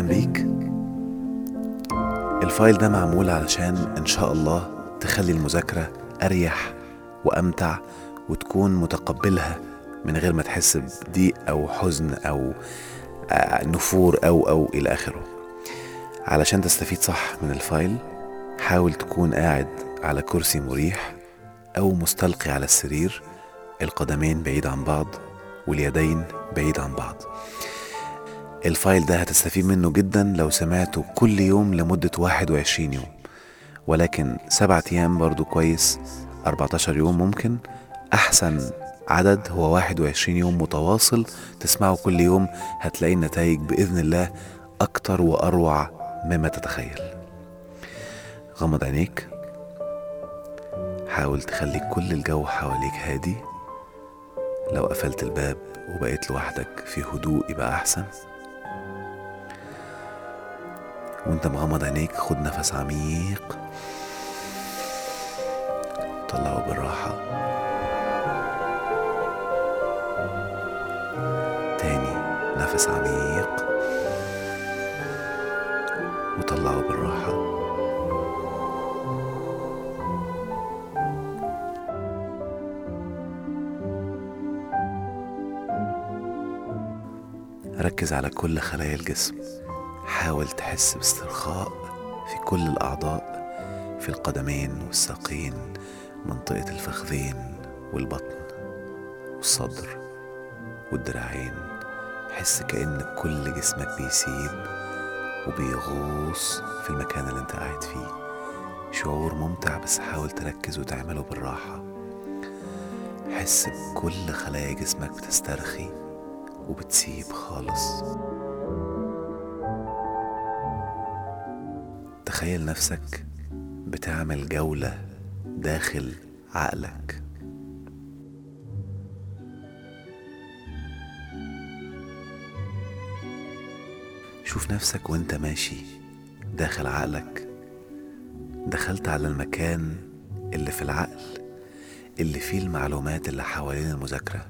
بيك الفايل ده معمول علشان إن شاء الله تخلي المذاكرة أريح وأمتع وتكون متقبلها من غير ما تحس بضيق أو حزن أو آه، نفور أو أو إلى آخره علشان تستفيد صح من الفايل حاول تكون قاعد على كرسي مريح أو مستلقي على السرير القدمين بعيد عن بعض واليدين بعيد عن بعض الفايل ده هتستفيد منه جدا لو سمعته كل يوم لمدة 21 يوم ولكن سبعة أيام برضو كويس 14 يوم ممكن أحسن عدد هو 21 يوم متواصل تسمعه كل يوم هتلاقي النتائج بإذن الله أكتر وأروع مما تتخيل غمض عينيك حاول تخلي كل الجو حواليك هادي لو قفلت الباب وبقيت لوحدك في هدوء يبقى أحسن وانت مغمض عينيك خد نفس عميق طلعه بالراحة تاني نفس عميق وطلعه بالراحة ركز على كل خلايا الجسم حاول تحس باسترخاء في كل الأعضاء في القدمين والساقين منطقة الفخذين والبطن والصدر والدراعين حس كأن كل جسمك بيسيب وبيغوص في المكان اللي انت قاعد فيه شعور ممتع بس حاول تركز وتعمله بالراحة حس بكل خلايا جسمك بتسترخي وبتسيب خالص تخيل نفسك بتعمل جولة داخل عقلك شوف نفسك وانت ماشي داخل عقلك دخلت على المكان اللي في العقل اللي فيه المعلومات اللي حوالين المذاكرة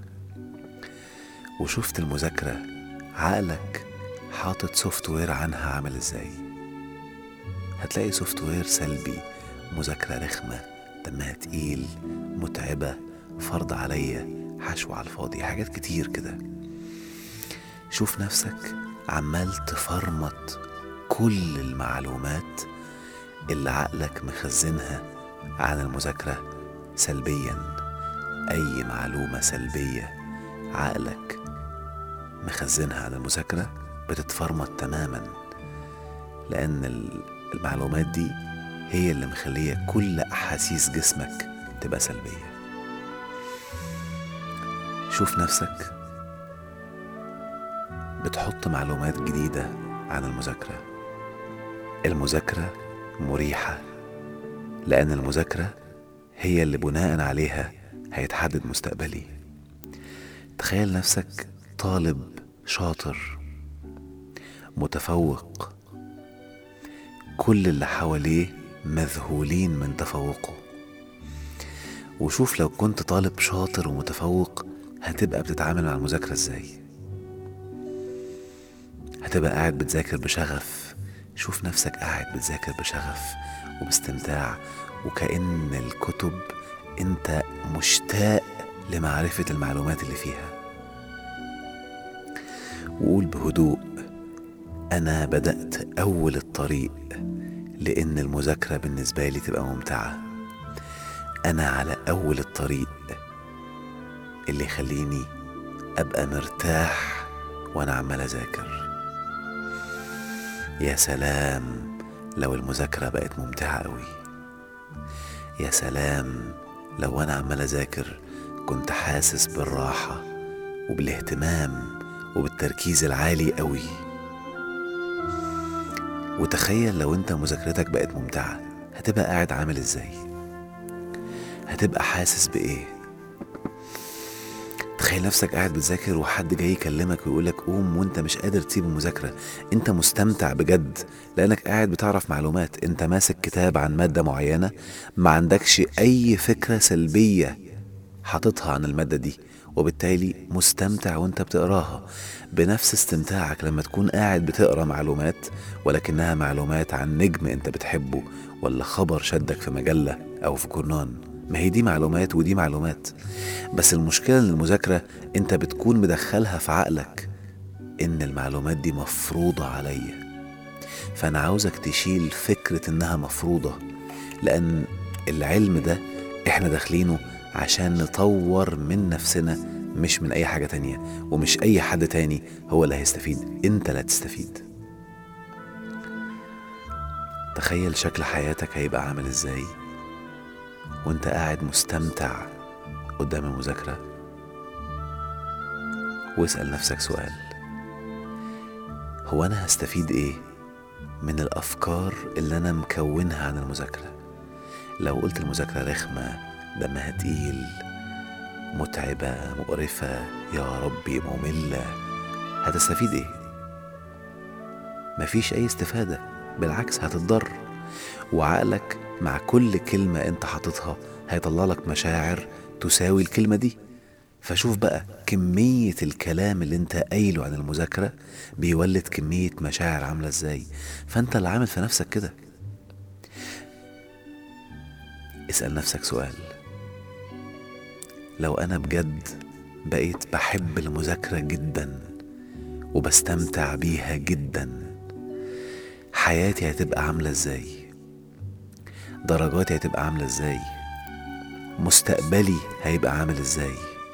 وشفت المذاكرة عقلك حاطط سوفت وير عنها عامل ازاي هتلاقي سوفت وير سلبي مذاكرة رخمة دمها تقيل متعبة فرض عليا حشو على الفاضي حاجات كتير كده شوف نفسك عمال تفرمط كل المعلومات اللي عقلك مخزنها عن المذاكرة سلبيا أي معلومة سلبية عقلك مخزنها عن المذاكرة بتتفرمط تماما لأن ال- المعلومات دي هي اللي مخلية كل أحاسيس جسمك تبقى سلبية شوف نفسك بتحط معلومات جديدة عن المذاكرة المذاكرة مريحة لأن المذاكرة هي اللي بناء عليها هيتحدد مستقبلي تخيل نفسك طالب شاطر متفوق كل اللي حواليه مذهولين من تفوقه وشوف لو كنت طالب شاطر ومتفوق هتبقى بتتعامل مع المذاكرة ازاي هتبقى قاعد بتذاكر بشغف شوف نفسك قاعد بتذاكر بشغف وباستمتاع وكأن الكتب انت مشتاق لمعرفة المعلومات اللي فيها وقول بهدوء أنا بدأت أول الطريق لأن المذاكرة بالنسبة لي تبقى ممتعة أنا على أول الطريق اللي يخليني أبقى مرتاح وأنا عمال أذاكر يا سلام لو المذاكرة بقت ممتعة أوي يا سلام لو أنا عمال أذاكر كنت حاسس بالراحة وبالاهتمام وبالتركيز العالي أوي وتخيل لو انت مذاكرتك بقت ممتعة هتبقى قاعد عامل ازاي هتبقى حاسس بايه تخيل نفسك قاعد بتذاكر وحد جاي يكلمك ويقولك قوم وانت مش قادر تسيب المذاكرة انت مستمتع بجد لانك قاعد بتعرف معلومات انت ماسك كتاب عن مادة معينة ما عندكش اي فكرة سلبية حاططها عن المادة دي وبالتالي مستمتع وانت بتقراها بنفس استمتاعك لما تكون قاعد بتقرا معلومات ولكنها معلومات عن نجم انت بتحبه ولا خبر شدك في مجله او في جورنان ما هي دي معلومات ودي معلومات بس المشكله ان المذاكره انت بتكون مدخلها في عقلك ان المعلومات دي مفروضه عليا فانا عاوزك تشيل فكره انها مفروضه لان العلم ده احنا داخلينه عشان نطور من نفسنا مش من اي حاجة تانية ومش اي حد تاني هو اللي هيستفيد انت اللي هتستفيد تخيل شكل حياتك هيبقى عامل ازاي وانت قاعد مستمتع قدام المذاكرة واسأل نفسك سؤال هو انا هستفيد ايه من الافكار اللي انا مكونها عن المذاكره لو قلت المذاكره رخمه دمها تقيل متعبه مقرفه يا ربي ممله هتستفيد ايه مفيش اي استفاده بالعكس هتتضر وعقلك مع كل كلمه انت حاططها هيطلع لك مشاعر تساوي الكلمه دي فشوف بقى كمية الكلام اللي انت قايله عن المذاكرة بيولد كمية مشاعر عاملة ازاي فانت اللي عامل في نفسك كده اسأل نفسك سؤال لو انا بجد بقيت بحب المذاكرة جدا وبستمتع بيها جدا حياتي هتبقى عاملة ازاي درجاتي هتبقى عاملة ازاي مستقبلي هيبقى عامل ازاي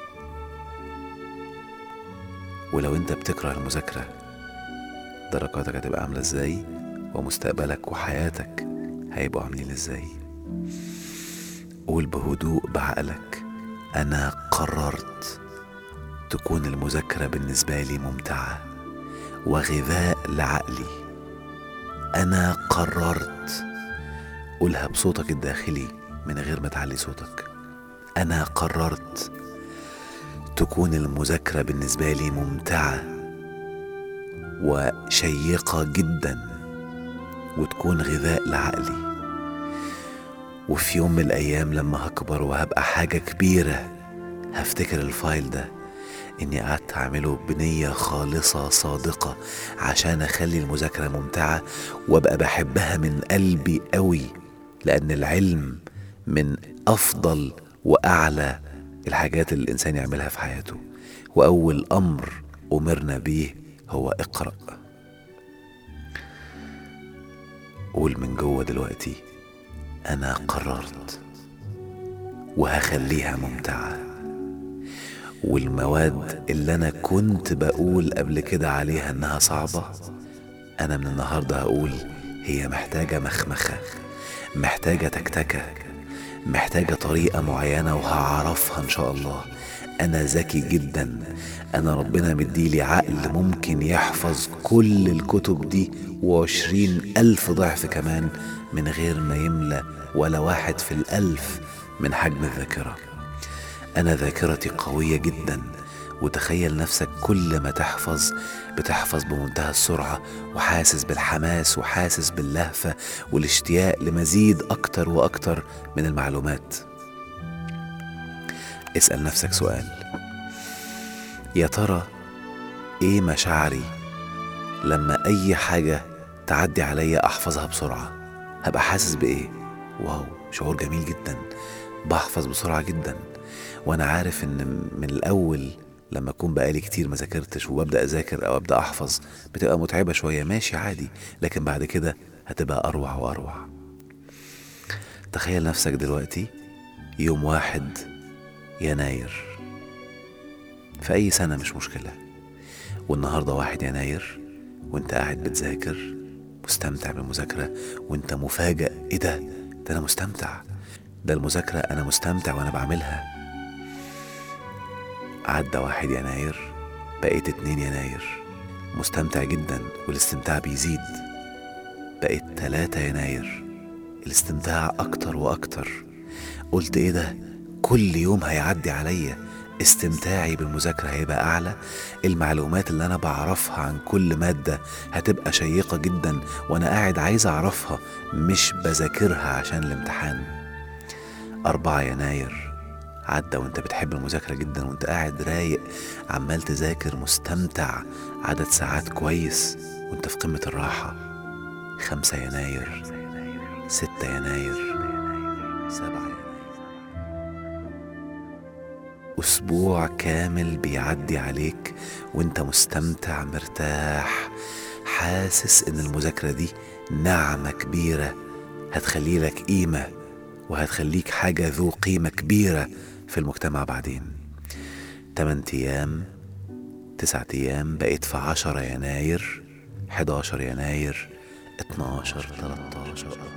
ولو انت بتكره المذاكرة درجاتك هتبقى عاملة ازاي ومستقبلك وحياتك هيبقوا عاملين ازاي قول بهدوء بعقلك انا قررت تكون المذاكرة بالنسبة لي ممتعة وغذاء لعقلي انا قررت قولها بصوتك الداخلي من غير ما تعلي صوتك انا قررت تكون المذاكرة بالنسبة لي ممتعة وشيقة جدا وتكون غذاء لعقلي وفي يوم من الأيام لما هكبر وهبقى حاجة كبيرة هفتكر الفايل ده إني قعدت أعمله بنية خالصة صادقة عشان أخلي المذاكرة ممتعة وأبقى بحبها من قلبي قوي لأن العلم من أفضل وأعلى الحاجات اللي الإنسان يعملها في حياته وأول أمر أمرنا بيه هو اقرأ قول من جوه دلوقتي أنا قررت وهخليها ممتعة والمواد اللي أنا كنت بقول قبل كده عليها إنها صعبة أنا من النهاردة هقول هي محتاجة مخمخة محتاجة تكتكة محتاجة طريقة معينة وهعرفها إن شاء الله أنا ذكي جدا أنا ربنا مديلي عقل ممكن يحفظ كل الكتب دي وعشرين ألف ضعف كمان من غير ما يملى ولا واحد في الألف من حجم الذاكرة أنا ذاكرتي قوية جدا وتخيل نفسك كل ما تحفظ بتحفظ بمنتهى السرعة وحاسس بالحماس وحاسس باللهفة والاشتياق لمزيد أكتر وأكتر من المعلومات اسأل نفسك سؤال يا ترى ايه مشاعري لما اي حاجة تعدي عليا احفظها بسرعة هبقى حاسس بايه واو شعور جميل جدا بحفظ بسرعة جدا وانا عارف ان من الاول لما اكون بقالي كتير ما ذاكرتش وببدا اذاكر او ابدا احفظ بتبقى متعبه شويه ماشي عادي لكن بعد كده هتبقى اروع واروع تخيل نفسك دلوقتي يوم واحد يناير في اي سنه مش مشكله والنهارده واحد يناير وانت قاعد بتذاكر مستمتع بالمذاكره وانت مفاجئ ايه ده ده انا مستمتع ده المذاكره انا مستمتع وانا بعملها عدى واحد يناير بقيت اتنين يناير مستمتع جدا والاستمتاع بيزيد بقيت تلاتة يناير الاستمتاع أكتر وأكتر قلت إيه ده كل يوم هيعدي عليا استمتاعي بالمذاكرة هيبقى أعلى المعلومات اللي أنا بعرفها عن كل مادة هتبقى شيقة جدا وأنا قاعد عايز أعرفها مش بذاكرها عشان الامتحان أربعة يناير عدى وانت بتحب المذاكرة جدا وانت قاعد رايق عمال تذاكر مستمتع عدد ساعات كويس وانت في قمة الراحة خمسة يناير ستة يناير سبعة يناير أسبوع كامل بيعدي عليك وانت مستمتع مرتاح حاسس ان المذاكرة دي نعمة كبيرة هتخلي لك قيمة وهتخليك حاجة ذو قيمة كبيرة في المجتمع بعدين 8 أيام تسعة أيام بقيت في 10 يناير 11 يناير 12 13 14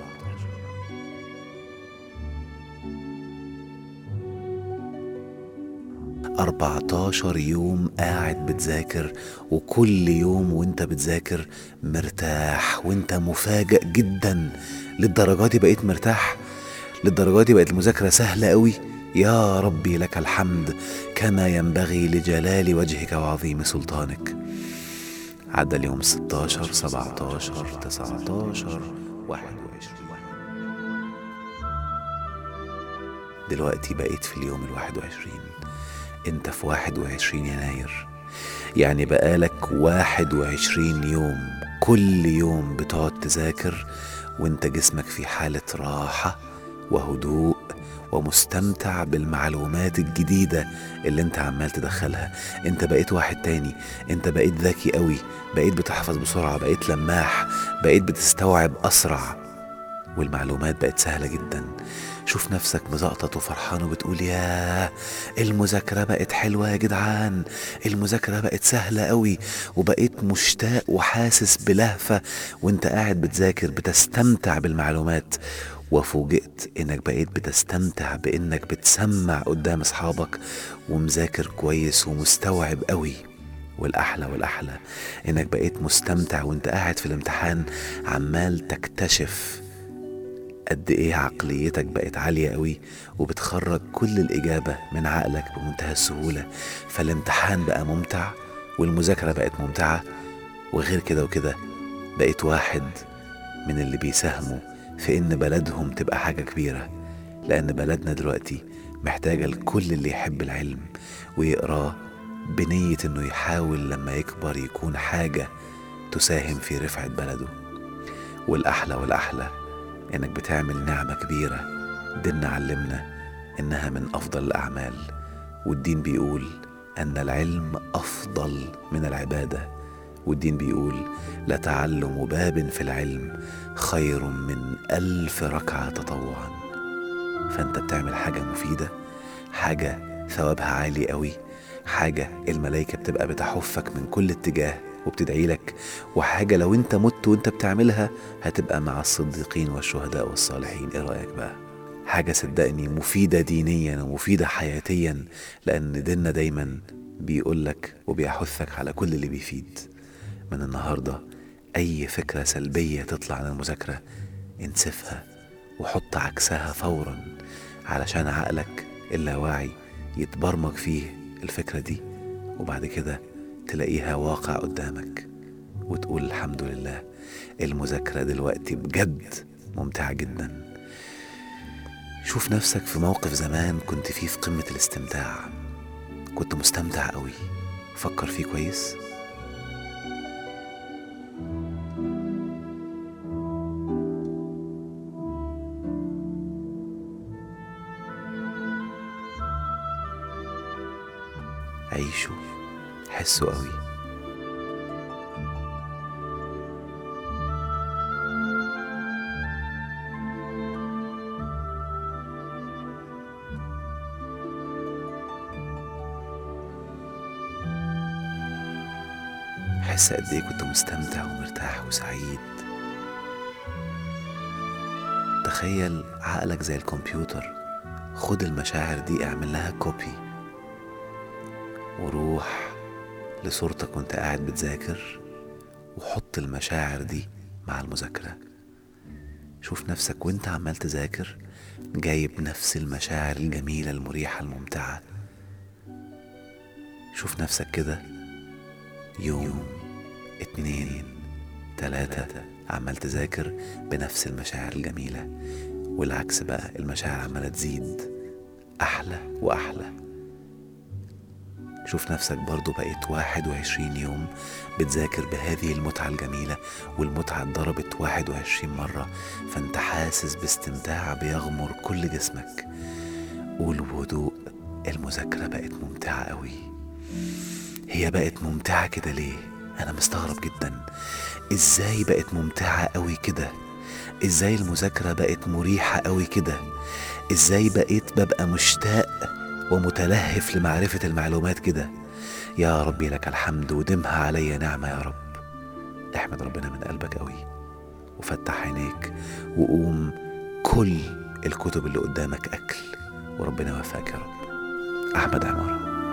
14 يوم قاعد بتذاكر وكل يوم وانت بتذاكر مرتاح وانت مفاجئ جدا للدرجة دي بقيت مرتاح للدرجة دي بقت المذاكرة سهلة قوي يا ربي لك الحمد كما ينبغي لجلال وجهك وعظيم سلطانك عدى اليوم 16 17 19 21 دلوقتي بقيت في اليوم الواحد وعشرين انت في واحد وعشرين يناير يعني بقالك واحد وعشرين يوم كل يوم بتقعد تذاكر وانت جسمك في حالة راحة وهدوء ومستمتع بالمعلومات الجديدة اللي انت عمال تدخلها انت بقيت واحد تاني انت بقيت ذكي قوي بقيت بتحفظ بسرعة بقيت لماح بقيت بتستوعب أسرع والمعلومات بقت سهلة جدا شوف نفسك مزقطط وفرحان وبتقول ياه المذاكرة بقت حلوة يا جدعان المذاكرة بقت سهلة قوي وبقيت مشتاق وحاسس بلهفة وانت قاعد بتذاكر بتستمتع بالمعلومات وفوجئت انك بقيت بتستمتع بانك بتسمع قدام اصحابك ومذاكر كويس ومستوعب قوي والاحلى والاحلى انك بقيت مستمتع وانت قاعد في الامتحان عمال تكتشف قد ايه عقليتك بقت عالية قوي وبتخرج كل الإجابة من عقلك بمنتهى السهولة فالامتحان بقى ممتع والمذاكرة بقت ممتعة وغير كده وكده بقيت واحد من اللي بيساهموا في إن بلدهم تبقى حاجة كبيرة لأن بلدنا دلوقتي محتاجة لكل اللي يحب العلم ويقراه بنية إنه يحاول لما يكبر يكون حاجة تساهم في رفعة بلده والأحلى والأحلى إنك بتعمل نعمة كبيرة ديننا علمنا إنها من أفضل الأعمال والدين بيقول أن العلم أفضل من العبادة والدين بيقول لتعلم باب في العلم خير من ألف ركعة تطوعا فأنت بتعمل حاجة مفيدة حاجة ثوابها عالي قوي حاجة الملايكة بتبقى بتحفك من كل اتجاه وبتدعي لك وحاجة لو انت مت وانت بتعملها هتبقى مع الصديقين والشهداء والصالحين ايه رأيك بقى حاجة صدقني مفيدة دينيا ومفيدة حياتيا لأن ديننا دايما بيقولك وبيحثك على كل اللي بيفيد من النهاردة أي فكرة سلبية تطلع عن المذاكرة انسفها وحط عكسها فورا علشان عقلك اللاواعي يتبرمج فيه الفكرة دي وبعد كده تلاقيها واقع قدامك وتقول الحمد لله المذاكرة دلوقتي بجد ممتعة جدا شوف نفسك في موقف زمان كنت فيه في قمة الاستمتاع كنت مستمتع قوي فكر فيه كويس عيشوا حسوا قوي حس قد ايه كنت مستمتع ومرتاح وسعيد تخيل عقلك زي الكمبيوتر خد المشاعر دي اعمل لها كوبي وروح لصورتك وانت قاعد بتذاكر وحط المشاعر دي مع المذاكرة شوف نفسك وانت عمال تذاكر جايب نفس المشاعر الجميلة المريحة الممتعة شوف نفسك كده يوم اتنين تلاتة عمال تذاكر بنفس المشاعر الجميلة والعكس بقى المشاعر عمالة تزيد أحلى وأحلى شوف نفسك برضو بقيت واحد وعشرين يوم بتذاكر بهذه المتعة الجميلة والمتعة اتضربت واحد وعشرين مرة فانت حاسس باستمتاع بيغمر كل جسمك قول بهدوء المذاكرة بقت ممتعة قوي هي بقت ممتعة كده ليه؟ أنا مستغرب جدا إزاي بقت ممتعة قوي كده؟ إزاي المذاكرة بقت مريحة قوي كده؟ إزاي بقيت ببقى مشتاق ومتلهف لمعرفة المعلومات كده يا ربي لك الحمد ودمها علي نعمة يا رب احمد ربنا من قلبك قوي وفتح عينيك وقوم كل الكتب اللي قدامك أكل وربنا يوفقك يا رب أحمد عماره